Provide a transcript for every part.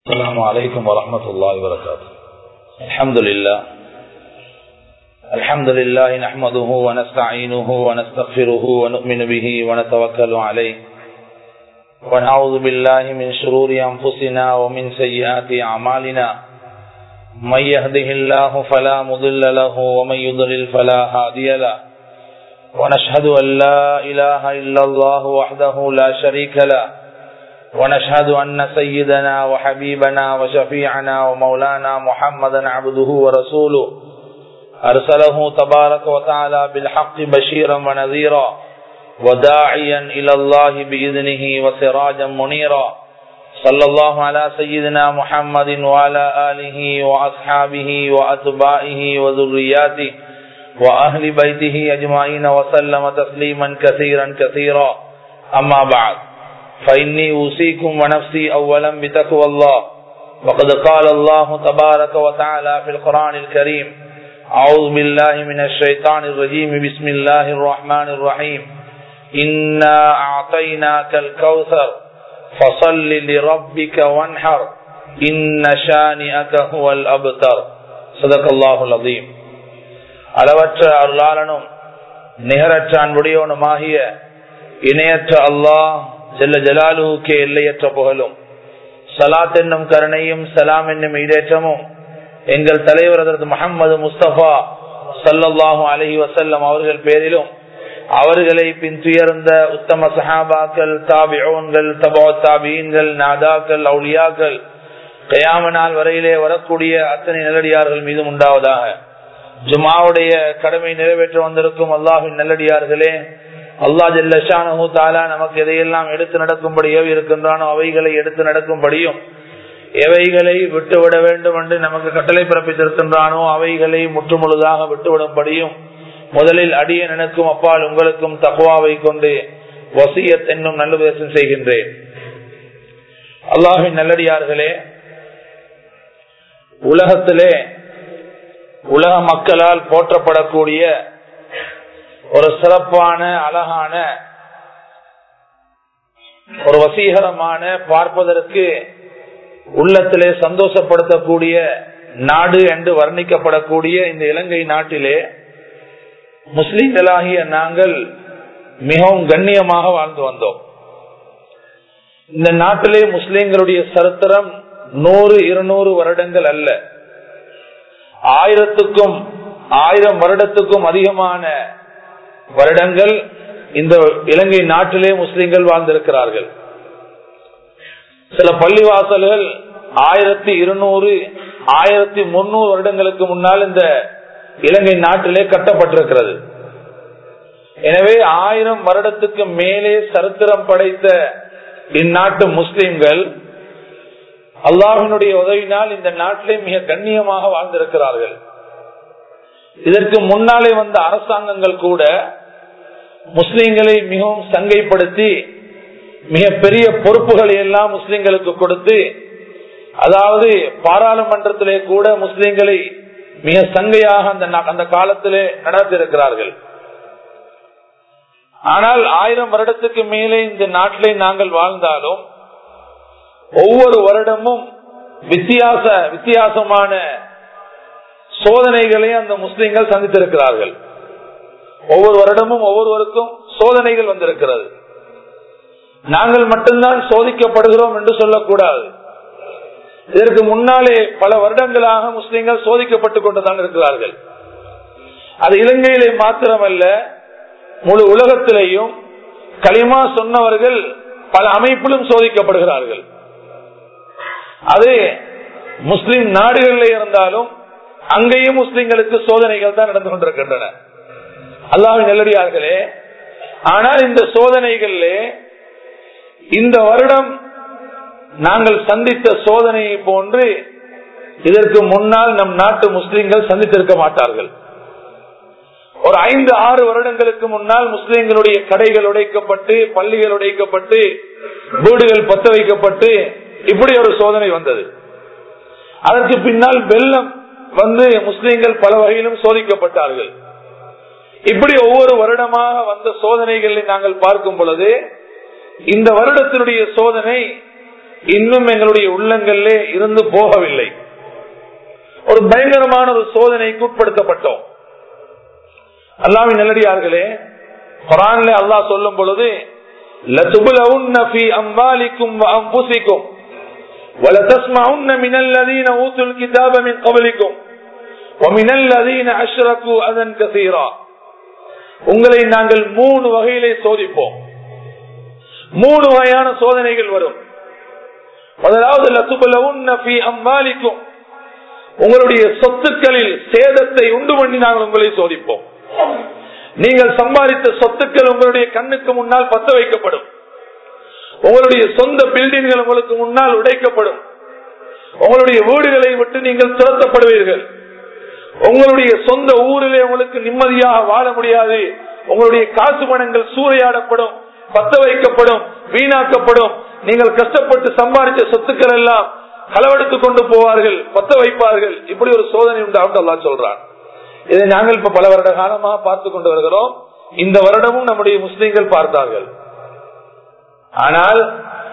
السلام عليكم ورحمة الله وبركاته الحمد لله الحمد لله نحمده ونستعينه ونستغفره ونؤمن به ونتوكل عليه ونعوذ بالله من شرور أنفسنا ومن سيئات أعمالنا من يهده الله فلا مضل له ومن يضلل فلا هادي له ونشهد أن لا إله إلا الله وحده لا شريك له ونشهد أن سيدنا وحبيبنا وشفيعنا ومولانا محمدا عبده ورسوله أرسله تبارك وتعالى بالحق بشيرا ونذيرا وداعيا إلى الله بإذنه وسراجا منيرا صلى الله على سيدنا محمد وعلى آله وأصحابه وأتباعه وذرياته وأهل بيته أجمعين وسلم تسليما كثيرا كثيرا أما بعد فإني أوصيكم ونفسي أولا بتقوى الله وقد قال الله تبارك وتعالى في القرآن الكريم أعوذ بالله من الشيطان الرجيم بسم الله الرحمن الرحيم إنا أعطيناك الكوثر فصل لربك وانحر إن شانئك هو الأبتر صدق الله العظيم அளவற்ற அருளாளனும் நிகரற்ற அன்புடையவனுமாகிய இணையற்ற அல்லாஹ் ஜெல்ல ஜலாலுக்கே எல்லையற்ற புகழும் சலாத் என்னும் கருணையும் சலாம் என்னும் ஈடேற்றமும் எங்கள் தலைவர் அதற்கு முகமது முஸ்தபா சல்லாஹூ அலஹி வசல்லம் அவர்கள் பேரிலும் அவர்களை பின் துயர்ந்த உத்தம சஹாபாக்கள் தாபியோன்கள் தபோ தாபீன்கள் நாதாக்கள் அவுலியாக்கள் கயாம நாள் வரையிலே வரக்கூடிய அத்தனை நிலடியார்கள் மீதும் உண்டாவதாக ஜுமாவுடைய கடமை நிறைவேற்ற வந்திருக்கும் அல்லாஹின் நல்லடியார்களே அல்லா ஜல்லஷானு தாலா நமக்கு எதையெல்லாம் எடுத்து நடக்கும்படி ஏவி இருக்கின்றானோ அவைகளை எடுத்து நடக்கும்படியும் எவைகளை விட்டுவிட வேண்டும் என்று நமக்கு கட்டளை பிறப்பித்திருக்கின்றானோ அவைகளை முற்றுமுழுதாக விட்டுவிடும்படியும் முதலில் அடிய நினைக்கும் அப்பால் உங்களுக்கும் தகுவாவை கொண்டு வசியத் என்னும் நல்லுபதேசம் செய்கின்றேன் அல்லாஹின் நல்லடியார்களே உலகத்திலே உலக மக்களால் போற்றப்படக்கூடிய ஒரு சிறப்பான அழகான ஒரு வசீகரமான பார்ப்பதற்கு உள்ளத்திலே சந்தோஷப்படுத்தக்கூடிய நாடு என்று வர்ணிக்கப்படக்கூடிய இந்த இலங்கை நாட்டிலே முஸ்லிம்களாகிய நாங்கள் மிகவும் கண்ணியமாக வாழ்ந்து வந்தோம் இந்த நாட்டிலே முஸ்லிம்களுடைய சரித்திரம் நூறு இருநூறு வருடங்கள் அல்ல ஆயிரத்துக்கும் ஆயிரம் வருடத்துக்கும் அதிகமான வருடங்கள் இந்த இலங்கை நாட்டிலே முஸ்லிம்கள் வாழ்ந்திருக்கிறார்கள் சில பள்ளிவாசல்கள் ஆயிரத்தி இருநூறு ஆயிரத்தி முன்னூறு வருடங்களுக்கு முன்னால் இந்த இலங்கை நாட்டிலே கட்டப்பட்டிருக்கிறது எனவே ஆயிரம் வருடத்துக்கு மேலே சரித்திரம் படைத்த இந்நாட்டு முஸ்லிம்கள் அல்லாஹினுடைய உதவினால் இந்த நாட்டிலே மிக கண்ணியமாக வாழ்ந்திருக்கிறார்கள் இதற்கு முன்னாலே வந்த அரசாங்கங்கள் கூட முஸ்லிம்களை மிகவும் சங்கைப்படுத்தி மிக பெரிய பொறுப்புகளை எல்லாம் முஸ்லிம்களுக்கு கொடுத்து அதாவது பாராளுமன்றத்திலே கூட முஸ்லிம்களை மிக சங்கையாக அந்த அந்த காலத்திலே நடத்தியிருக்கிறார்கள் ஆனால் ஆயிரம் வருடத்துக்கு மேலே இந்த நாட்டிலே நாங்கள் வாழ்ந்தாலும் ஒவ்வொரு வருடமும் வித்தியாச வித்தியாசமான சோதனைகளை அந்த முஸ்லிம்கள் சந்தித்திருக்கிறார்கள் ஒவ்வொரு வருடமும் ஒவ்வொருவருக்கும் சோதனைகள் வந்திருக்கிறது நாங்கள் மட்டும்தான் சோதிக்கப்படுகிறோம் என்று சொல்லக்கூடாது இதற்கு முன்னாலே பல வருடங்களாக முஸ்லிம்கள் சோதிக்கப்பட்டுக் கொண்டுதான் இருக்கிறார்கள் அது இலங்கையிலே மாத்திரமல்ல முழு உலகத்திலேயும் களிமா சொன்னவர்கள் பல அமைப்பிலும் சோதிக்கப்படுகிறார்கள் அது முஸ்லிம் நாடுகளில் இருந்தாலும் அங்கேயும் முஸ்லிம்களுக்கு சோதனைகள் தான் நடந்து கொண்டிருக்கின்றன அல்லாஹ் நெல்லடியார்களே ஆனால் இந்த சோதனைகளிலே இந்த வருடம் நாங்கள் சந்தித்த சோதனையை போன்று இதற்கு முன்னால் நம் நாட்டு முஸ்லிம்கள் சந்தித்திருக்க மாட்டார்கள் ஒரு ஐந்து ஆறு வருடங்களுக்கு முன்னால் முஸ்லிம்களுடைய கடைகள் உடைக்கப்பட்டு பள்ளிகள் உடைக்கப்பட்டு வீடுகள் பத்த வைக்கப்பட்டு இப்படி ஒரு சோதனை வந்தது அதற்கு பின்னால் வெள்ளம் வந்து முஸ்லிம்கள் பல வகையிலும் சோதிக்கப்பட்டார்கள் இப்படி ஒவ்வொரு வருடமாக வந்த சோதனைகளை நாங்கள் பார்க்கும் பொழுது இந்த வருடத்தினுடைய சோதனை இன்னும் எங்களுடைய உள்ளங்களிலே இருந்து போகவில்லை ஒரு பயங்கரமான ஒரு சோதனைக்கு உட்படுத்தப்பட்டோம் அல்லாவின் நல்லடியார்களே குரான்ல அல்லாஹ் சொல்லும் பொழுது لَتُبْلَوُنَّ فِي أَمْوَالِكُمْ وَأَنفُسِكُمْ وَلَتَسْمَعُنَّ مِنَ الَّذِينَ أُوتُوا الْكِتَابَ مِنْ قَبْلِكُمْ وَمِنَ الَّذِينَ أَشْرَكُوا أَذًى كَثِيرًا உங்களை நாங்கள் மூணு வகையிலே சோதிப்போம் மூணு வகையான சோதனைகள் வரும் முதலாவது லத்துபலவுன்ன ஃபீ அம்வாலிக்கும் உங்களுடைய சொத்துக்களில் சேதத்தை உண்டு பண்ணி நாங்கள் உங்களை சோதிப்போம் நீங்கள் சம்பாதித்த சொத்துக்கள் உங்களுடைய கண்ணுக்கு முன்னால் பத்த வைக்கப்படும் உங்களுடைய சொந்த பில்டிங்கள் உங்களுக்கு முன்னால் உடைக்கப்படும் உங்களுடைய வீடுகளை விட்டு நீங்கள் துரத்தப்படுவீர்கள் உங்களுடைய சொந்த ஊரிலே உங்களுக்கு நிம்மதியாக வாழ முடியாது உங்களுடைய காசு பணங்கள் சூறையாடப்படும் பத்த வைக்கப்படும் வீணாக்கப்படும் நீங்கள் கஷ்டப்பட்டு சம்பாதிச்ச சொத்துக்கள் எல்லாம் களவெடுத்து கொண்டு போவார்கள் பத்த வைப்பார்கள் இப்படி ஒரு சோதனை உண்டு அல்லா சொல்றான் இதை நாங்கள் இப்ப பல வருட காலமாக பார்த்து கொண்டு வருகிறோம் இந்த வருடமும் நம்முடைய முஸ்லீம்கள் பார்த்தார்கள் ஆனால்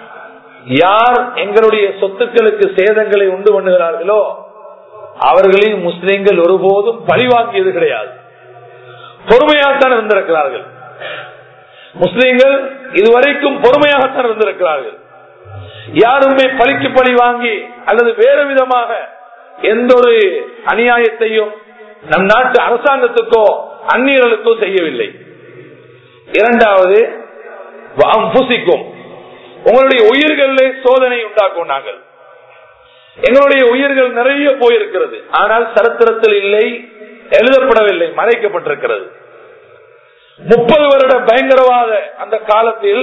யார் எங்களுடைய சொத்துக்களுக்கு சேதங்களை உண்டு பண்ணுகிறார்களோ அவர்களில் முஸ்லிம்கள் ஒருபோதும் பழிவாங்கியது கிடையாது பொறுமையாகத்தான் இருந்திருக்கிறார்கள் முஸ்லிம்கள் இதுவரைக்கும் பொறுமையாகத்தான் இருந்திருக்கிறார்கள் யாருமே பழிக்கு பழி வாங்கி அல்லது வேறு விதமாக எந்த ஒரு அநியாயத்தையும் நம் நாட்டு அரசாங்கத்துக்கோ அந்நியர்களுக்கோ செய்யவில்லை இரண்டாவது புசிக்கும் உங்களுடைய உயிர்களிலே சோதனை உண்டாக்கும் நாங்கள் எங்களுடைய உயிர்கள் நிறைய போயிருக்கிறது ஆனால் சரித்திரத்தில் இல்லை எழுதப்படவில்லை மறைக்கப்பட்டிருக்கிறது முப்பது வருட பயங்கரவாத அந்த காலத்தில்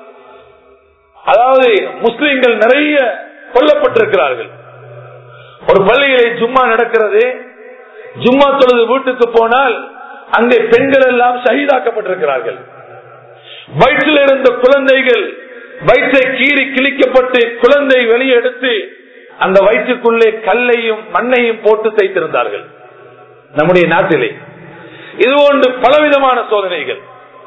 அதாவது முஸ்லிம்கள் நிறைய கொல்லப்பட்டிருக்கிறார்கள் ஒரு பள்ளியிலே ஜும்மா நடக்கிறது ஜும்மா தொழுது வீட்டுக்கு போனால் அங்கே பெண்கள் எல்லாம் ஷஹீதாக்கப்பட்டிருக்கிறார்கள் வயிற்றில் இருந்த குழந்தைகள் வயிற்றை கீறி கிழிக்கப்பட்டு குழந்தை வெளியே எடுத்து அந்த வயிற்றுக்குள்ளே கல்லையும் மண்ணையும் போட்டு தைத்திருந்தார்கள் நம்முடைய நாட்டிலே இது போன்று பலவிதமான சோதனைகள்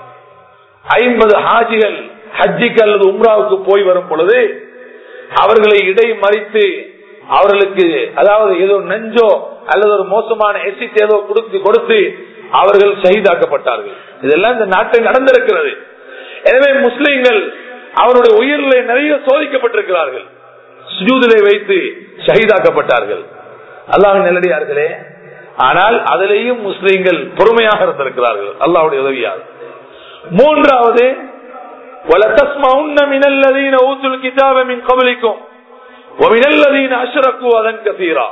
ஐம்பது ஹாஜிகள் ஹஜ்ஜிக்கு அல்லது உம்ராவுக்கு போய் வரும் பொழுது அவர்களை இடை மறித்து அவர்களுக்கு அதாவது ஏதோ நெஞ்சோ அல்லது ஒரு மோசமான எசிட் ஏதோ கொடுத்து கொடுத்து அவர்கள் ஷஹீதாக்கப்பட்டார்கள் இதெல்லாம் இந்த நாட்டில் நடந்திருக்கிறது எனவே முஸ்லிம்கள் அவருடைய உயிரிலே நிறைய சோதிக்கப்பட்டிருக்கிறார்கள் சுஜூதிலே வைத்து ஷஹீதாக்கப்பட்டார்கள் அல்லாஹ் நெல்லடியார்களே ஆனால் அதிலேயும் முஸ்லிம்கள் பொறுமையாக இருந்திருக்கிறார்கள் அல்லாவுடைய உதவியால் மூன்றாவது وَلَتَسْمَعُنَّ مِنَ الَّذِينَ أُوتُوا الْكِتَابَ مِنْ قَبْلِكُمْ وَمِنَ الَّذِينَ أَشْرَكُوا أَذًى كَثِيرًا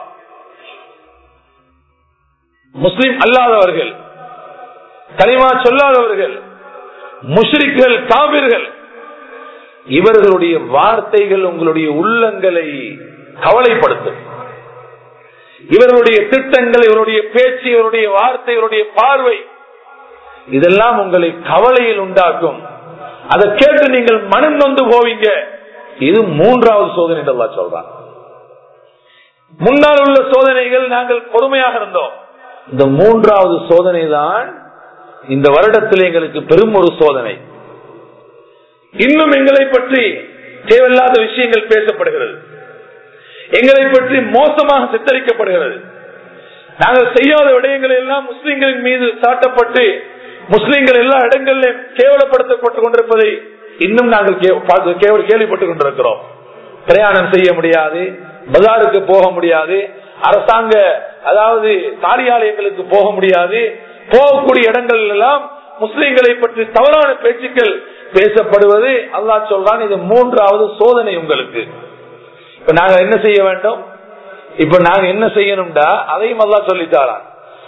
முஸ்லிம் அல்லாதவர்கள் கலிமா சொல்லாதவர்கள் முஷ்ரிக்கள் காவிர்கள் இவர்களுடைய வார்த்தைகள் உங்களுடைய உள்ளங்களை கவலைப்படுத்தும் இவர்களுடைய திட்டங்கள் இவருடைய பேச்சு இவருடைய வார்த்தை இவருடைய பார்வை இதெல்லாம் உங்களை கவலையில் உண்டாக்கும் அதை கேட்டு நீங்கள் மனம் நொந்து போவீங்க இது மூன்றாவது சோதனை அல்லா சொல்றான் முன்னால் உள்ள சோதனைகள் நாங்கள் பொறுமையாக இருந்தோம் இந்த மூன்றாவது சோதனை தான் இந்த வருடத்தில் எங்களுக்கு பெரும் ஒரு சோதனை இன்னும் எங்களை பற்றி தேவையில்லாத விஷயங்கள் பேசப்படுகிறது எங்களை பற்றி மோசமாக சித்தரிக்கப்படுகிறது நாங்கள் செய்யாத விடயங்கள் எல்லாம் முஸ்லிம்களின் மீது சாட்டப்பட்டு முஸ்லிம்கள் எல்லா இடங்களிலும் கேவலப்படுத்தப்பட்டுக் கொண்டிருப்பதை இன்னும் நாங்கள் கேள்விப்பட்டுக் கொண்டிருக்கிறோம் பிரயாணம் செய்ய முடியாது பஜாருக்கு போக முடியாது அரசாங்க அதாவது காரியாலயங்களுக்கு போக முடியாது போகக்கூடிய இடங்கள் எல்லாம் முஸ்லிம்களை பற்றி தவறான பேச்சுக்கள் பேசப்படுவது அல்லா சொல்றான் இது மூன்றாவது சோதனை உங்களுக்கு இப்ப நாங்க என்ன செய்ய வேண்டும் இப்ப நாங்க என்ன செய்யணும்டா அதையும் அல்லா சொல்லித்தாரான்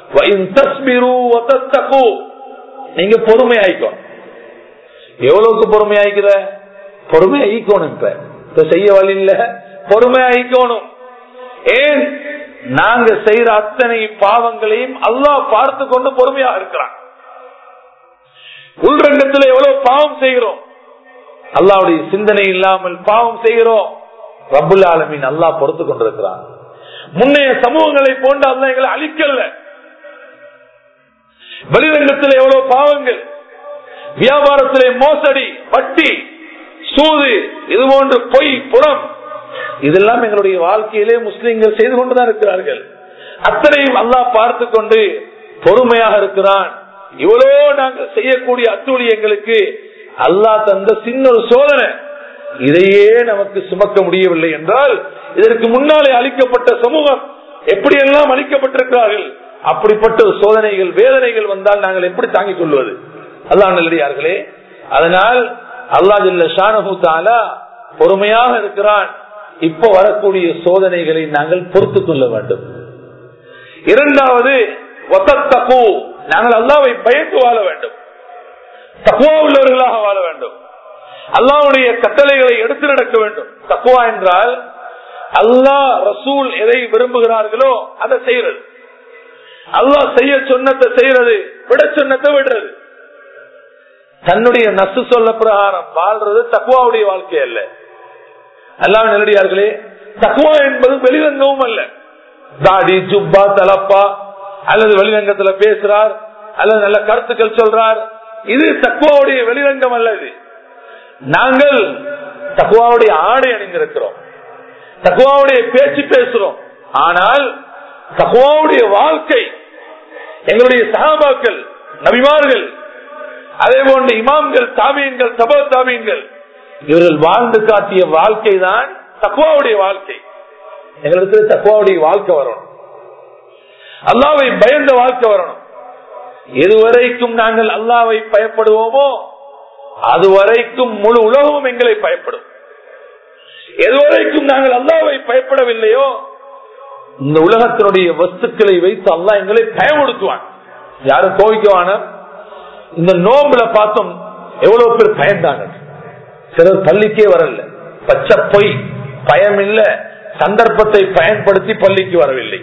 நீங்க பொறுமை ஆயிக்கும் எவ்வளவுக்கு பொறுமை ஆயிக்கிற பொறுமை ஆயிக்கணும் இப்ப இப்ப செய்ய வழி இல்ல பொறுமை ஆயிக்கணும் ஏன் நாங்க செய்யற அத்தனை பாவங்களையும் அல்லாஹ் பார்த்து கொண்டு பொறுமையாக இருக்கிறான் உள்ரங்கத்தில் எவ்வளவு பாவம் செய்கிறோம் அல்லாவுடைய சிந்தனை இல்லாமல் பாவம் செய்கிறோம் ரபுல் ஆலமின் அல்லாஹ் பொறுத்து கொண்டிருக்கிறான் முன்னைய சமூகங்களை போன்று அல்ல எங்களை அழிக்கல வெளிரங்கத்தில் எவ்வளவு பாவங்கள் வியாபாரத்திலே மோசடி வட்டி சூது இது போன்று பொய் புறம் இதெல்லாம் எங்களுடைய வாழ்க்கையிலே முஸ்லிம்கள் செய்து கொண்டுதான் இருக்கிறார்கள் அத்தனையும் அல்லாஹ் பார்த்து கொண்டு பொறுமையாக இருக்கிறான் இவ்வளோ நாங்கள் செய்யக்கூடிய அத்துழியங்களுக்கு அல்லாஹ் தந்த சின்ன ஒரு சோதனை இதையே நமக்கு சுமக்க முடியவில்லை என்றால் இதற்கு முன்னாலே அளிக்கப்பட்ட சமூகம் எப்படியெல்லாம் அளிக்கப்பட்டிருக்கிறார்கள் அப்படிப்பட்ட ஒரு சோதனைகள் வேதனைகள் வந்தால் நாங்கள் எப்படி தாங்கிக் கொள்வது அல்லாஹ் நல்லடியார்களே அதனால் அல்லா ஜல்ல ஷானஹு தாலா பொறுமையாக இருக்கிறான் இப்ப வரக்கூடிய சோதனைகளை நாங்கள் பொறுத்துக் கொள்ள வேண்டும் இரண்டாவது ஒத்தத்தகு நாங்கள் அல்லாவை பயந்து வாழ வேண்டும் தக்குவா உள்ளவர்களாக வாழ வேண்டும் அல்லாவுடைய கட்டளைகளை எடுத்து நடக்க வேண்டும் தக்குவா என்றால் அல்லாஹ் ரசூல் எதை விரும்புகிறார்களோ அதை செய்யறது அல்லாஹ் செய்ய சொன்னத்தை செய்யறது விட சொன்னத்தை விடுறது தன்னுடைய நசு சொல்ல பிரகாரம் வாழ்றது தக்குவாவுடைய வாழ்க்கை அல்ல அல்லாஹ் நெருடியார்களே தக்குவா என்பது வெளிரங்கமும் அல்ல தாடி ஜுப்பா தலப்பா அல்லது வெளிரங்கத்துல பேசுறார் அல்லது நல்ல கருத்துக்கள் சொல்றார் இது தக்குவாவுடைய வெளிரங்கம் அல்ல இது நாங்கள் தக்குவாவுடைய ஆடை அணிந்திருக்கிறோம் தக்குவாவுடைய பேச்சு பேசுறோம் ஆனால் தக்குவாவுடைய வாழ்க்கை எங்களுடைய சகாபாக்கள் நபிமார்கள் அதே போன்று இமாம்கள் தாமியங்கள் தப தாமியங்கள் இவர்கள் வாழ்ந்து காட்டிய வாழ்க்கை தான் தக்குவாவுடைய வாழ்க்கை எங்களுக்கு தக்குவாவுடைய வாழ்க்கை வரணும் அல்லாவை பயந்த வாழ்க்கை வரணும் எதுவரைக்கும் நாங்கள் அல்லாவை பயப்படுவோமோ அதுவரைக்கும் முழு உலகமும் எங்களை பயப்படும் எதுவரைக்கும் நாங்கள் அல்லாவை பயப்படவில்லையோ இந்த உலகத்தினுடைய வஸ்துக்களை வைத்து அல்லா எங்களை பயமுடுத்துவான் யாரும் கோவிக்குவான இந்த நோம்புல பார்த்தோம் எவ்வளவு பேர் பயந்தாங்க சிலர் பள்ளிக்கே வரல பச்சை பொய் பயம் இல்ல சந்தர்ப்பத்தை பயன்படுத்தி பள்ளிக்கு வரவில்லை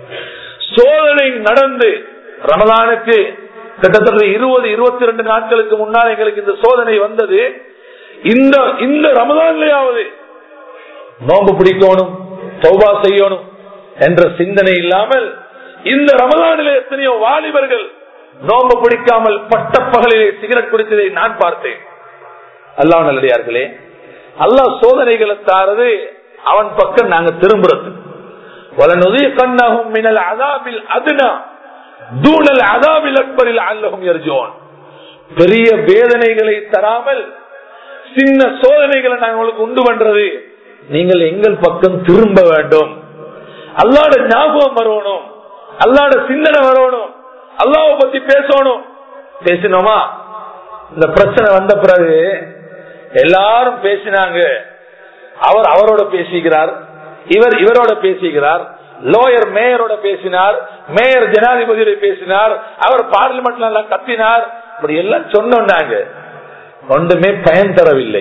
சோதனை நடந்து ரமலானுக்கு கிட்டத்தட்ட இருபது இருபத்தி ரெண்டு நாட்களுக்கு முன்னால் எங்களுக்கு இந்த சோதனை வந்தது இந்த இந்த ரமதான்லயாவது நோம்பு பிடிக்கணும் சௌபா செய்யணும் என்ற சிந்தனை இல்லாமல் இந்த ரமதானில் எத்தனையோ வாலிபர்கள் நோம்பு பிடிக்காமல் பட்டப்பகலிலே சிகரெட் குடித்ததை நான் பார்த்தேன் அல்லாஹ் நல்லடியார்களே அல்லாஹ் சோதனைகளை தாரது அவன் பக்கம் நாங்க திரும்புறது வலனுதி கண்ணாகும் மினல் அதாபில் அதுனா தூணல் அதாபில் அக்பரில் அல்லகும் எரிஜோன் பெரிய வேதனைகளை தராமல் சின்ன சோதனைகளை நாங்கள் உங்களுக்கு உண்டு பண்றது நீங்கள் எங்கள் பக்கம் திரும்ப வேண்டும் அல்லாட ஞாபகம் வரணும் அல்லாட சிந்தனை வரணும் அல்லாவை பத்தி பேசணும் பேசினோமா இந்த பிரச்சனை வந்த பிறகு எல்லாரும் பேசினாங்க அவர் அவரோட பேசிக்கிறார் இவர் இவரோட பேசிக்கிறார் லோயர் மேயரோட பேசினார் மேயர் ஜனாதிபதியோட பேசினார் அவர் பார்லிமெண்ட்ல எல்லாம் கத்தினார் இப்படி எல்லாம் சொன்னாங்க ஒன்றுமே பயன் தரவில்லை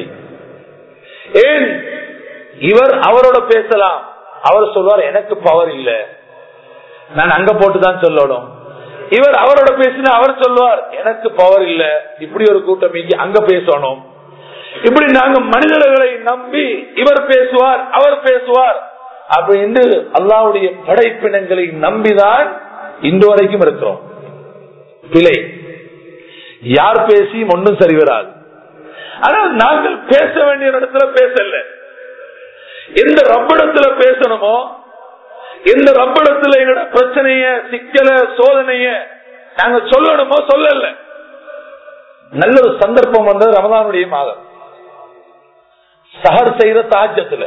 ஏன் இவர் அவரோட பேசலாம் அவர் சொல்வார் எனக்கு பவர் இல்ல நான் அங்க போட்டுதான் சொல்லணும் இவர் அவரோட பேசினா அவர் சொல்வார் எனக்கு பவர் இல்ல இப்படி ஒரு கூட்டம் இங்க அங்க பேசணும் இப்படி நாங்க மனிதர்களை நம்பி இவர் பேசுவார் அவர் பேசுவார் அப்படின்னு அல்லாவுடைய படைப்பினங்களை நம்பிதான் இன்று வரைக்கும் இருக்கிறோம் பிழை யார் பேசி ஒன்றும் சரி வராது ஆனால் நாங்கள் பேச வேண்டிய இடத்துல பேசல எந்த ரப்பிடத்துல பேசணுமோ எந்த ரப்பிடத்துல எங்களோட பிரச்சனைய சிக்கல சோதனைய நாங்க சொல்லணுமோ சொல்லல நல்ல ஒரு சந்தர்ப்பம் வந்தது ரமதானுடைய மாதம் சஹர் செய்யற தாஜத்துல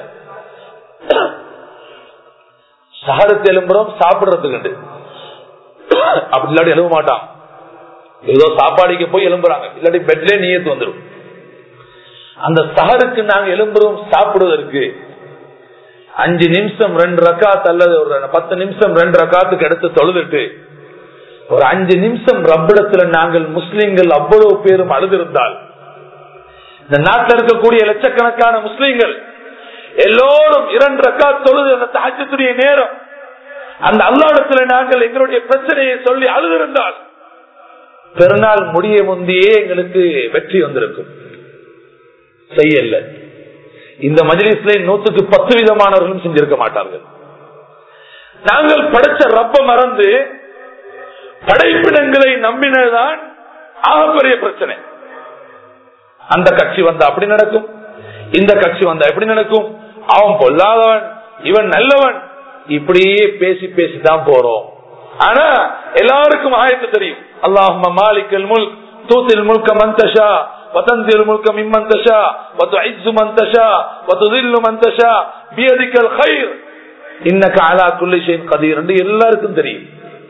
சஹருக்கு எழும்புறோம் சாப்பிடுறதுக்கு அப்படி இல்லாட்டி எழுத மாட்டான் ஏதோ சாப்பாடுக்கு போய் எழும்புறாங்க இல்லாட்டி பெட்ல நீயத்து வந்துடும் அந்த சஹருக்கு நாங்க எழும்புறோம் சாப்பிடுவதற்கு அஞ்சு நிமிஷம் ரெண்டு ரக்காத் அல்லது ஒரு பத்து நிமிஷம் ரெண்டு ரக்காத்துக்கு எடுத்து தொழுதுட்டு ஒரு அஞ்சு நிமிஷம் ரப்பிடத்துல நாங்கள் முஸ்லிம்கள் அவ்வளவு பேரும் அழுதிருந்தால் இந்த நாட்டில் இருக்கக்கூடிய லட்சக்கணக்கான முஸ்லிம்கள் எல்லோரும் இரண்டு ரக்காத் தொழுது அந்த தாஜத்துடைய நேரம் அந்த அல்லாடத்துல நாங்கள் எங்களுடைய பிரச்சனையை சொல்லி அழுதிருந்தால் பெருநாள் முடிய முந்தையே எங்களுக்கு வெற்றி வந்திருக்கும் செய்யல இந்த மஜிலிஸ்ல நூத்துக்கு பத்து விதமானவர்களும் செஞ்சிருக்க மாட்டார்கள் நாங்கள் படைச்ச ரப்ப மறந்து படைப்பிடங்களை நம்பினதுதான் ஆகப்பெரிய பிரச்சனை அந்த கட்சி வந்தா அப்படி நடக்கும் இந்த கட்சி வந்தா எப்படி நடக்கும் அவன் பொல்லாதவன் இவன் நல்லவன் இப்படியே பேசி பேசிதான் போறோம் ஆனா எல்லாருக்கும் ஆயத்து தெரியும் அல்லாஹ் மாலிக்கல் முல் தூத்தில் முல்க மந்தஷா وتنزل الملك ممن تشاء وتعز من تشاء وتذل من تشاء بيدك الخير انك على كل شيء قدير என்று எல்லாருக்கும் தெரியும்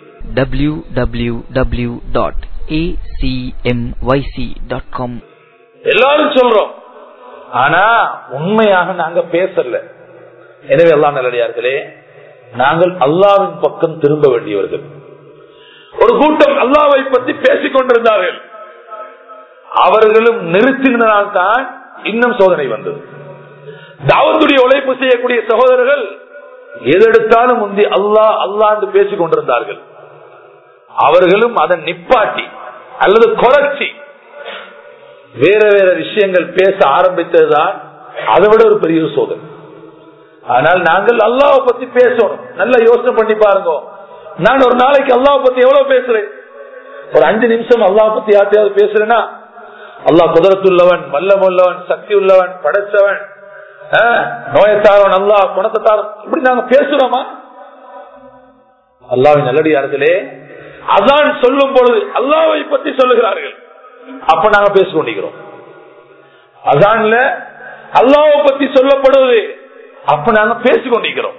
www.acmyc.com எல்லாரும் சொல்றோம் ஆனா உண்மையாக நாங்க பேசல எனவே எல்லாம் நல்லடியார்களே நாங்கள் அல்லாவின் பக்கம் திரும்ப வேண்டியவர்கள் ஒரு கூட்டம் அல்லாவை பற்றி பேசிக் கொண்டிருந்தார்கள் அவர்களும் நிறுத்தினால்தான் இன்னும் சோதனை வந்தது தாவத்துடைய உழைப்பு செய்யக்கூடிய சகோதரர்கள் எதெடுத்தாலும் முந்தி அல்லாஹ் அல்லாஹ் என்று பேசிக் கொண்டிருந்தார்கள் அவர்களும் அதை நிப்பாட்டி அல்லது குறைச்சி வேற வேற விஷயங்கள் பேச ஆரம்பித்ததுதான் அதை விட ஒரு பெரிய சோதனை ஆனால் நாங்கள் அல்லாவை பத்தி பேசணும் நல்லா யோசனை பண்ணி பாருங்க நான் ஒரு நாளைக்கு அல்லாவை பத்தி எவ்வளவு பேசுறேன் ஒரு அஞ்சு நிமிஷம் அல்லாவை பத்தி யார்த்தையாவது பேசுறேன்னா அல்லாஹ் குதிரத்துள்ளவன் வல்லமுள்ளவன் சக்தி உள்ளவன் படைச்சவன் நோயத்தாரவன் அல்லாஹ் குணத்தாரன் இப்படி நாங்க பேசுறோமா அல்லாவின் நல்லடியார்களே அதான் சொல்லும் பொழுது அல்லாவை பத்தி சொல்லுகிறார்கள் அப்ப நாங்க பேசிக் கொண்டிருக்கிறோம் அதான்ல அல்லாவை பத்தி சொல்லப்படுவது அப்ப நாங்க பேசிக் கொண்டிருக்கிறோம்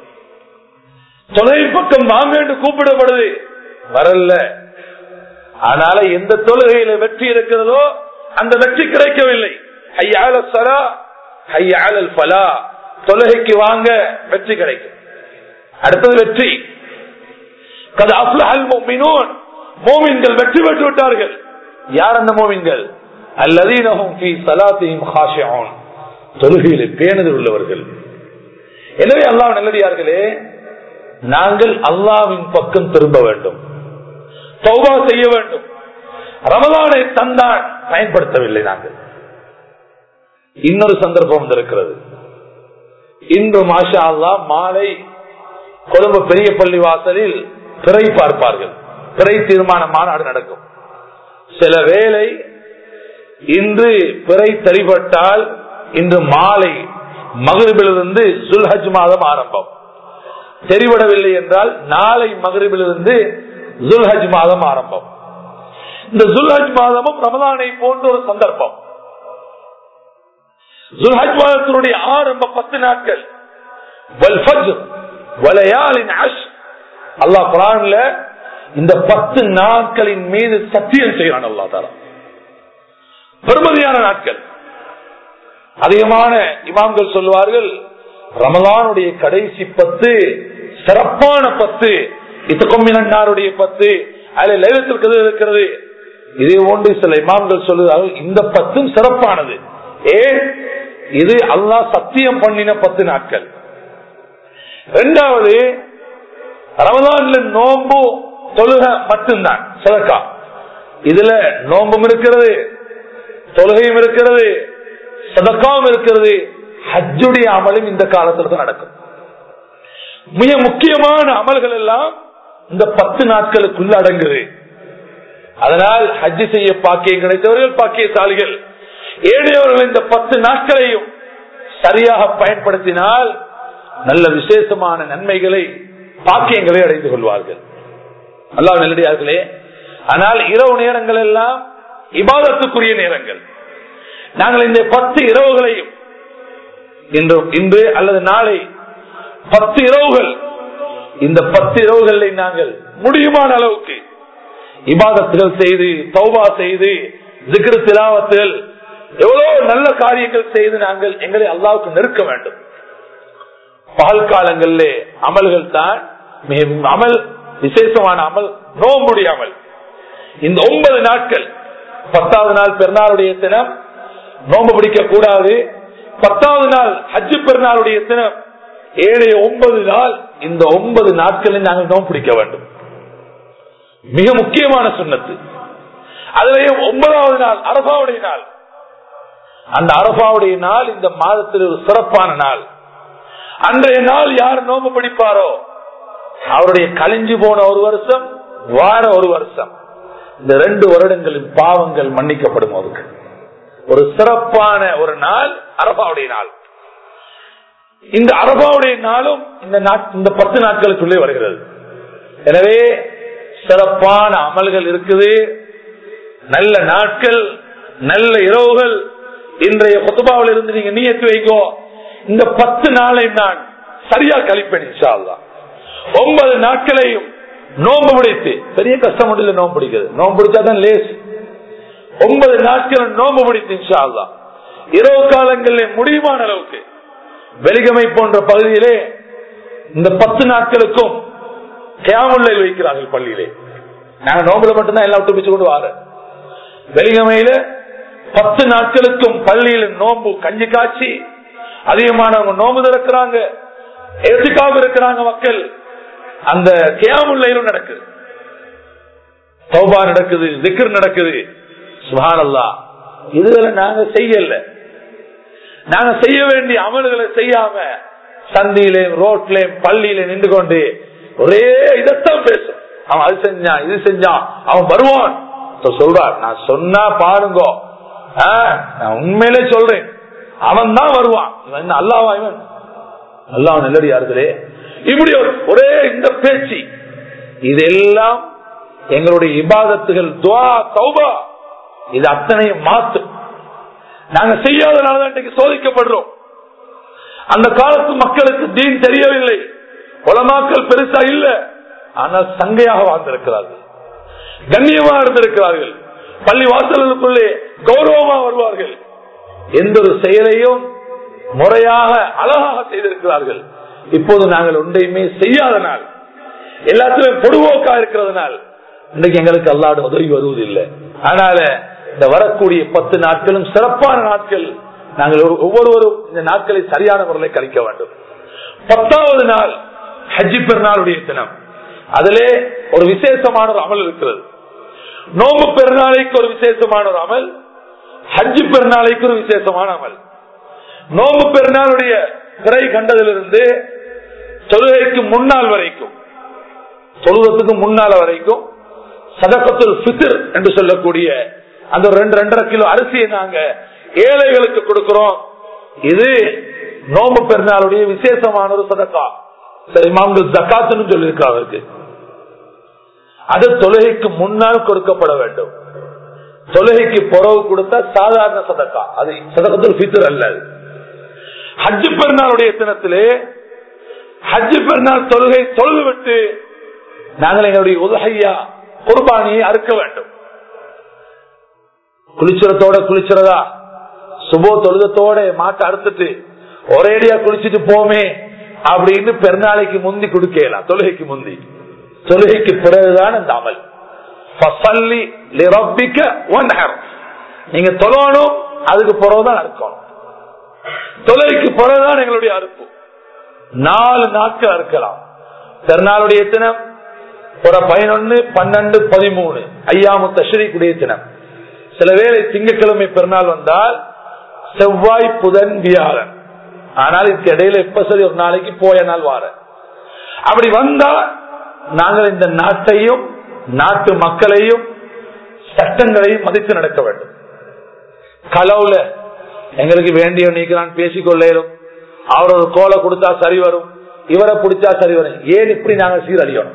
தொலை பக்கம் வாங்க என்று கூப்பிடப்படுது வரல அதனால எந்த தொழுகையில வெற்றி இருக்கிறதோ அந்த வெற்றி கிடைக்கவில்லை ஐயால சரா ஐயாளல் பலா தொழுகைக்கு வாங்க வெற்றி கிடைக்கும் அடுத்தது வெற்றி மோமின்கள் வெற்றி பெற்று விட்டார்கள் யார் அந்த மோமின்கள் அல்லதீனகும் தொழுகையில் பேணுதல் உள்ளவர்கள் எனவே அல்லாஹ் நல்லடியார்களே நாங்கள் அல்லாவின் பக்கம் திரும்ப வேண்டும் தௌபா செய்ய வேண்டும் ரமலானை தந்தான் பயன்படுத்தவில்லை நாங்கள் இன்னொரு சந்தர்ப்பம் வந்திருக்கிறது இன்று மாஷா அல்லா மாலை கொழும்பு பெரிய பள்ளி வாசலில் பிறை பார்ப்பார்கள் பிறை தீர்மான மாநாடு நடக்கும் சில வேளை இன்று பிறை தரிபட்டால் இன்று மாலை மகிழ்விலிருந்து சுல்ஹஜ் மாதம் ஆரம்பம் தெரிவிடவில்லை என்றால் நாளை மகிழ்விலிருந்து ஜுல்ஹஜ் மாதம் ஆரம்பம் இந்த ஜுல்ஹஜ் மாதமும் ரமதானை போன்ற ஒரு சந்தர்ப்பம் ஜுல்ஹஜ் மாதத்தினுடைய ஆரம்ப பத்து நாட்கள் அல்லா குரான்ல இந்த பத்து நாட்களின் மீது சத்தியம் செய்யறான் அல்லா தாரா பெருமதியான நாட்கள் அதிகமான இமாம்கள் சொல்லுவார்கள் ரமலானுடைய கடைசி பத்து சிறப்பான பத்து இத்தகொம்மினாருடைய பத்து அதில் லைலத்தில் இருக்கிறது இதே ஒன்று சில இமாம்கள் சொல்லுவார்கள் இந்த பத்தும் சிறப்பானது ஏன் இது அல்லாஹ் சத்தியம் பண்ணின பத்து நாட்கள் இரண்டாவது ரமதான்ல நோம்பு தொழுக மட்டும்தான் சதக்கா இதுல நோம்பும் இருக்கிறது தொழுகையும் இருக்கிறது சதக்காவும் இருக்கிறது ஹஜ்ஜுடைய அமலும் இந்த காலத்துல தான் நடக்கும் மிக முக்கியமான அமல்கள் எல்லாம் இந்த பத்து நாட்களுக்குள்ள அடங்குது அதனால் ஹஜ்ஜு செய்ய பாக்கியம் கிடைத்தவர்கள் பாக்கியசாலிகள் ஏழையவர்கள் இந்த பத்து நாட்களையும் சரியாக பயன்படுத்தினால் நல்ல விசேஷமான நன்மைகளை பாக்கியங்களை அடைந்து கொள்வார்கள் அல்லா நெல்லடியார்களே ஆனால் இரவு நேரங்கள் எல்லாம் இபாதத்துக்குரிய நேரங்கள் நாங்கள் இந்த பத்து இரவுகளையும் இன்று இன்று அல்லது நாளை பத்து இரவுகள் இந்த பத்து இரவுகளை நாங்கள் முடியுமான அளவுக்கு இபாதத்துகள் செய்து தௌபா செய்து ஜிக்ரு திலாவத்துகள் எவ்வளவு நல்ல காரியங்கள் செய்து நாங்கள் எங்களை அல்லாவுக்கு நெருக்க வேண்டும் பகல் காலங்களிலே அமல்கள் தான் அமல் விசேஷமான அமல் நோம்புடைய அமல் இந்த ஒன்பது நாட்கள் பத்தாவது நாள் பெருநாளுடைய தினம் நோம்பு பிடிக்க கூடாது பத்தாவது நாள் ஹஜ்ஜு பெருநாளுடைய தினம் ஏழைய ஒன்பது நாள் இந்த ஒன்பது நாட்களில் நாங்கள் நோம்பு பிடிக்க வேண்டும் மிக முக்கியமான சுண்ணத்து அதுலயே ஒன்பதாவது நாள் அரபாவுடைய நாள் அந்த அரபாவுடைய நாள் இந்த மாதத்தில் ஒரு சிறப்பான நாள் அன்றைய நாள் யார் நோம்பு பிடிப்பாரோ அவருடைய கழிஞ்சு போன ஒரு வருஷம் வார ஒரு வருஷம் இந்த ரெண்டு வருடங்களின் பாவங்கள் மன்னிக்கப்படும் அதுக்கு ஒரு சிறப்பான ஒரு நாள் அரபாவுடைய நாள் இந்த அரபாவுடைய நாளும் இந்த நாட்- இந்த பத்து நாட்களுக்குள்ளே வருகிறது எனவே சிறப்பான அமல்கள் இருக்குது நல்ல நாட்கள் நல்ல இரவுகள் இன்றைய கொத்துபாவில் இருந்து நீங்க நீயத்து வைக்கோ இந்த பத்து நாளை நான் சரியா கழிப்பேன் இன்ஷா அல்லாஹ். ஒன்பது நாட்களையும் நோன்பு பிடித்து பெரிய கஷ்டம் ஒன்றும் இல்லை நோன்பு பிடிக்கிறது நோன்பு பிடிச்சாதான் லேஸ் ஒன்பது நாட்கள் நோன்பு பிடித்து இன்ஷா அல்லாஹ். இரவு காலங்களில் முடியுமான அளவுக்கு வெலிகமை போன்ற பகுதியிலே இந்த பத்து நாட்களுக்கும் கியாமுல்லை வைக்கிறார்கள் பள்ளியிலே நாங்க நோம்புல மட்டும்தான் எல்லாம் விட்டு பிச்சு கொண்டு வார வெலிகமையில பத்து நாட்களுக்கும் பள்ளியில நோம்பு கஞ்சி காய்ச்சி அதிகமானவங்க நோம்பு திறக்கிறாங்க எதுக்காக இருக்கிறாங்க மக்கள் அந்த கியாமுல்லையிலும் நடக்குது தௌபா நடக்குது திக்ர் நடக்குது சுபானல்லா இதுகளை நாங்க செய்யல நாங்க செய்ய வேண்டிய அமல்களை செய்யாம சந்தியிலையும் ரோட்லயும் பள்ளியில நின்று கொண்டு ஒரே இதத்தான் பேசும் அவன் அது செஞ்சான் இது செஞ்சான் அவன் வருவான் இப்ப சொல்றார் நான் சொன்னா பாருங்க ஆ, நான் உண்மையிலே சொல்றேன் அவன் தான் வருவான் இவன் என்ன அல்லாவா இவன் அல்லாஹ் நல்லடியார்களே இப்படி ஒரு- ஒரே இந்த பேச்சு இதெல்லாம் எங்களுடைய இபாதத்துகள் துவா தௌபா இது அத்தனையும் மாத்தும் நாங்க செய்யாதனாலதான் இன்றைக்கு சோதிக்கப்படுறோம் அந்த காலத்து மக்களுக்கு தீன் தெரியவில்லை உலமாக்கள் பெருசா இல்ல ஆனால் சங்கையாக வாழ்ந்திருக்கிறார்கள் கண்ணியமா இருந்திருக்கிறார்கள் பள்ளி வாசல்களுக்குள்ளே கௌரவமா வருவார்கள் எந்த ஒரு செயலையும் முறையாக அழகாக செய்திருக்கிறார்கள் இப்போது நாங்கள் ஒன்றையுமே செய்யாதனால் எல்லாத்திலும் பொடுவோக்கா இருக்கிறதுனால் இன்றைக்கு எங்களுக்கு அல்லாட உதவி வருவதில்லை அதனால இந்த வரக்கூடிய பத்து நாட்களும் சிறப்பான நாட்கள் நாங்கள் ஒவ்வொரு- ஒவ்வொருவரும் இந்த நாட்களை சரியான முறையில் கழிக்க வேண்டும் பத்தாவது நாள் ஹஜ்ஜி பெருநாளுடைய தினம் அதிலே ஒரு விசேஷமான ஒரு அமல் இருக்கிறது நோம்பு பெருநாளைக்கு ஒரு விசேஷமான ஒரு அமல் ஹஜ்ஜி பெருநாளைக்கு ஒரு விசேஷமான அமல் நோம்பு பெருநாளுடைய பிறை கண்டதிலிருந்து தொழுகைக்கு முன்னால் வரைக்கும் தொழுவத்துக்கு முன்னால வரைக்கும் சதகத்துல் ஃபித்ர் என்று சொல்லக்கூடிய அந்த ஒரு ரெண்டு ரெண்டரை கிலோ அரிசியை நாங்க ஏழைகளுக்கு கொடுக்கிறோம் இது நோம்பு பெருநாளுடைய விசேஷமான ஒரு சதக்கா சரி மாங்கள் ஜக்காத்துன்னு சொல்லியிருக்காங்க அவருக்கு அது தொழுகைக்கு முன்னால் கொடுக்கப்பட வேண்டும் தொழுகைக்கு புறவு கொடுத்தா சாதாரண சதக்கா அது சதகத்துல் ஃபித்ர் அல்ல அது. ஹஜ்ஜு பெருநாளுடைய தினத்திலே ஹஜ்ஜு பெருநாள் தொழுகை தொழுது விட்டு நாங்கள் எங்களுடைய உதகையா குர்பானியை அறுக்க வேண்டும் குளிச்சுறதோட குளிச்சுறதா சுபோ தொழுதத்தோட மாட்டை அறுத்துட்டு ஒரேடியா குளிச்சுட்டு போமே அப்படின்னு பெருநாளைக்கு முந்தி கொடுக்கலாம் தொழுகைக்கு முந்தி தொழுகைக்கு பிறகுதான் இந்த அமல் ஃபஸல்லி லிரப்பிக்க வன்ஹர். நீங்க தொழணும் அதுக்கு பிறகுதான் அறுக்கணும் தொழுகைக்கு பிறகுதான் எங்களுடைய அறுப்பு நாலு நாட்கள் அறுக்கலாம் பெருநாளுடைய தினம் ஒரு பதினொன்னு பன்னெண்டு பதிமூணு ஐயாமு தஸ்ரீக்குடைய தினம் சில வேளை திங்கட்கிழமை பெருநாள் வந்தால் செவ்வாய் புதன் வியாழன் ஆனால் இதுக்கு இடையில எப்ப சரி ஒரு நாளைக்கு போய நாள் வார அப்படி வந்தா நாங்கள் இந்த நாட்டையும் நாட்டு மக்களையும் சட்டங்களையும் மதித்து நடக்க வேண்டும் களவுல எங்களுக்கு வேண்டிய நீக்கிறான் பேசிக்கொள்ளேரும் அவர் ஒரு கோலை கொடுத்தா சரி வரும் இவரை பிடிச்சா சரி வரும் ஏன் இப்படி நாங்கள் சீரழியணும்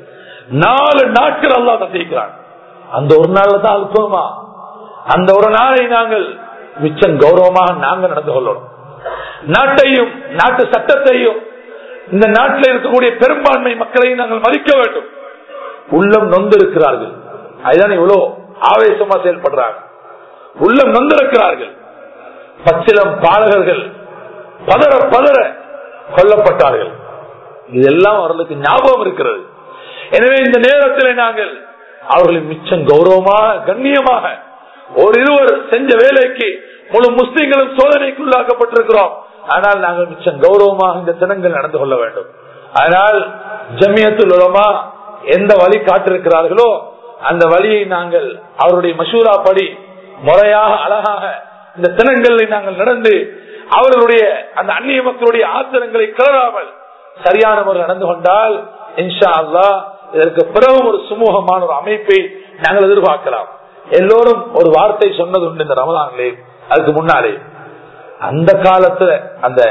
நாலு நாட்கள் அல்லா தந்திக்கிறான் அந்த ஒரு நாள்ல தான் அல்பமா அந்த ஒரு நாளை நாங்கள் மிச்சம் கௌரவமாக நாங்க நடந்து கொள்ளணும் நாட்டையும் நாட்டு சட்டத்தையும் இந்த நாட்டில் இருக்கக்கூடிய பெரும்பான்மை மக்களையும் நாங்கள் மதிக்க வேண்டும் உள்ளம் நொந்திருக்கிறார்கள் அதுதான் இவ்வளவு ஆவேசமா செயல்படுறாங்க உள்ளம் நொந்திருக்கிறார்கள் பச்சிலம் பாலகர்கள் பதற பதற கொல்லப்பட்டார்கள் இதெல்லாம் அவர்களுக்கு ஞாபகம் இருக்கிறது எனவே இந்த நேரத்தில் நாங்கள் அவர்களை மிச்சம் கௌரவமாக கண்ணியமாக ஒரு இருவர் செஞ்ச வேலைக்கு முழு முஸ்லிம்களும் சோதனைக்குள்ளாக்கப்பட்டிருக்கிறோம் ஆனால் நாங்கள் மிச்சம் கௌரவமாக இந்த தினங்கள் நடந்து கொள்ள வேண்டும் அதனால் ஜம்மியத்துல் உலமா எந்த வழி காட்டிருக்கிறார்களோ அந்த வழியை நாங்கள் அவருடைய மசூரா படி முறையாக அழகாக இந்த தினங்களில் நாங்கள் நடந்து அவர்களுடைய அந்த அந்நிய மக்களுடைய ஆத்திரங்களை கிளறாமல் சரியான முறை நடந்து கொண்டால் இன்ஷா அல்லாஹ் இதற்கு பிறகு ஒரு சுமூகமான ஒரு அமைப்பை நாங்கள் எதிர்பார்க்கலாம் எல்லோரும் ஒரு வார்த்தை சொன்னது உண்டு இந்த ரமதானிலே அதுக்கு முன்னாலே அந்த காலத்துல அந்த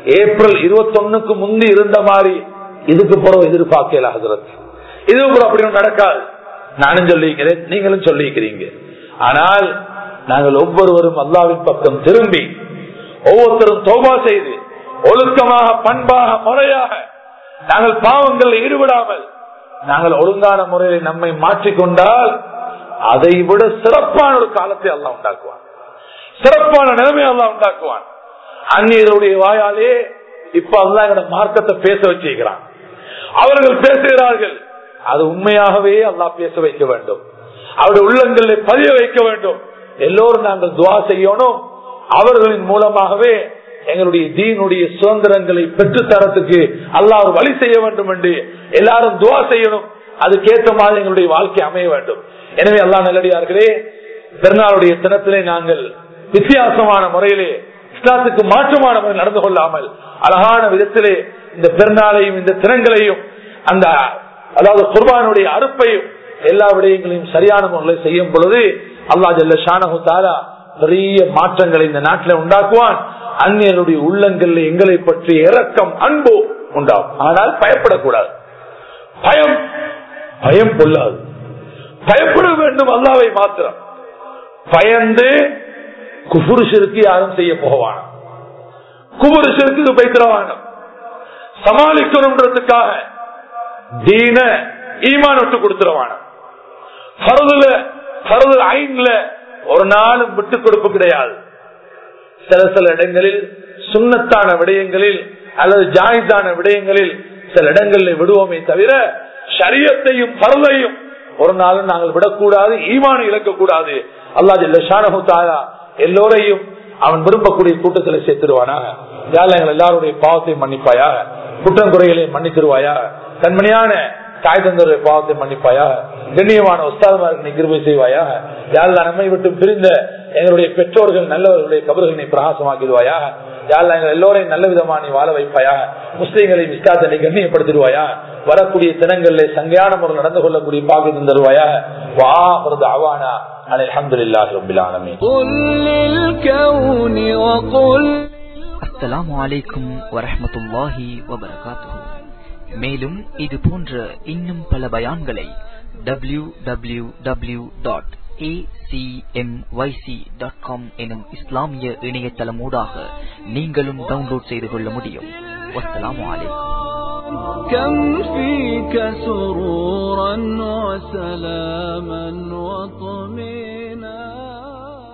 ஏப்ரல் இருபத்தொன்னுக்கு முந்தி இருந்த மாதிரி இதுக்கு பிறகு எதிர்பார்க்கல ஹசரத் இது கூட அப்படி ஒண்ணும் நடக்காது நானும் சொல்லிக்கிறேன் நீங்களும் சொல்லிக்கிறீங்க ஆனால் நாங்கள் ஒவ்வொருவரும் அல்லாவின் பக்கம் திரும்பி ஒவ்வொருத்தரும் தோபா செய்து ஒழுக்கமாக பண்பாக முறையாக நாங்கள் பாவங்களில் ஈடுபடாமல் நாங்கள் ஒழுங்கான முறையில் நம்மை மாற்றிக்கொண்டால் அதை விட சிறப்பான ஒரு காலத்தை அல்லா உண்டாக்குவான் சிறப்பான நிலைமை அல்லா உண்டாக்குவான் அந்நியருடைய வாயாலே இப்ப அல்லா எங்களோட மார்க்கத்தை பேச வச்சிருக்கிறான் அவர்கள் பேசுகிறார்கள் அது உண்மையாகவே அல்லா பேச வைக்க வேண்டும் அவருடைய உள்ளங்களில் பதிய வைக்க வேண்டும் எல்லோரும் நாங்கள் துவா செய்யணும் அவர்களின் மூலமாகவே எங்களுடைய தீனுடைய சுதந்திரங்களை பெற்று தரத்துக்கு அல்லா ஒரு வழி செய்ய வேண்டும் என்று எல்லாரும் துவா செய்யணும் அதுக்கேற்ற மாதிரி எங்களுடைய வாழ்க்கை அமைய வேண்டும் எனவே அல்லா நல்லடியார்களே பெருநாளுடைய தினத்திலே நாங்கள் வித்தியாசமான முறையிலே இஸ்லாத்துக்கு மாற்றமான முறையில் நடந்து கொள்ளாமல் அழகான விதத்திலே இந்த பெருநாளையும் இந்த தினங்களையும் அந்த அதாவது குர்பானுடைய அறுப்பையும் எல்லா விடயங்களையும் சரியான முறையில் செய்யும் பொழுது அல்லா ஜல்ல ஷானஹு தாரா பெரிய மாற்றங்களை இந்த நாட்டில் உண்டாக்குவான் அந்நியருடைய உள்ளங்களில் எங்களை பற்றி இறக்கம் அன்பு உண்டாகும் ஆனால் பயப்படக்கூடாது பயம் பயம் கொள்ளாது பயப்பட வேண்டும் அல்லாவை மாத்திரம் பயந்து குபுருஷருக்கு யாரும் செய்ய போகவான குபுருஷருக்கு பைத்திரவானம் சமாளிக்கணும்ன்றதுக்காக தீன ஈமான் விட்டு கொடுத்துருவான ஐன்ல ஒரு நாளும் விட்டு கொடுப்பு கிடையாது சில சில இடங்களில் சுண்ணத்தான விடயங்களில் அல்லது ஜாயிதான விடயங்களில் சில இடங்களில் விடுவோமே தவிர சரியத்தையும் பரதையும் ஒரு நாளும் நாங்கள் விடக்கூடாது ஈமான் இழக்கக்கூடாது அல்லா ஜல்ல ஷானஹு தாரா எல்லோரையும் அவன் விரும்பக்கூடிய கூட்டத்தில் சேர்த்துருவானாக எங்கள் எல்லாருடைய பாவத்தையும் மன்னிப்பாயா குற்றம் குறைகளையும் மன்னித்திருவாயா கண்மணியான தாய் தந்தருடைய பாவத்தை மன்னிப்பாயா கண்ணியமான உஸ்தாதமாருக்கு நீ கிருபை செய்வாயா யாரெல்லாம் நம்மை விட்டு பிரிந்த எங்களுடைய பெற்றோர்கள் நல்லவர்களுடைய கபறுகளை நீ பிரகாசமாக்கிடுவாயா யாரெல்லாம் எங்கள் எல்லோரையும் நல்ல விதமா நீ வாழ வைப்பாயா முஸ்லீம்களை இஸ்லாத்தை நீ கண்ணியப்படுத்திடுவாயா வரக்கூடிய தினங்களில் சங்கையான முறை நடந்து கொள்ளக்கூடிய பாக்கு தந்தருவாயா வா அவானா அலமதுல்லாஹி ரபில் ஆலமீன் قل للكون وقل அஸ்ஸலாமு அலைக்கும் வரஹ்மத்துல்லாஹி வபரகாத்துஹு மேலும் இது போன்ற இன்னும் பல பயான்களை W W W dot dot com எனும் இஸ்லாமிய இணையதளமூடாக நீங்களும் டவுன்லோட் செய்து கொள்ள முடியும் வஸ்ஸலாமு அலைக்கும் كم فيك سرورا وسلاما وطمئنا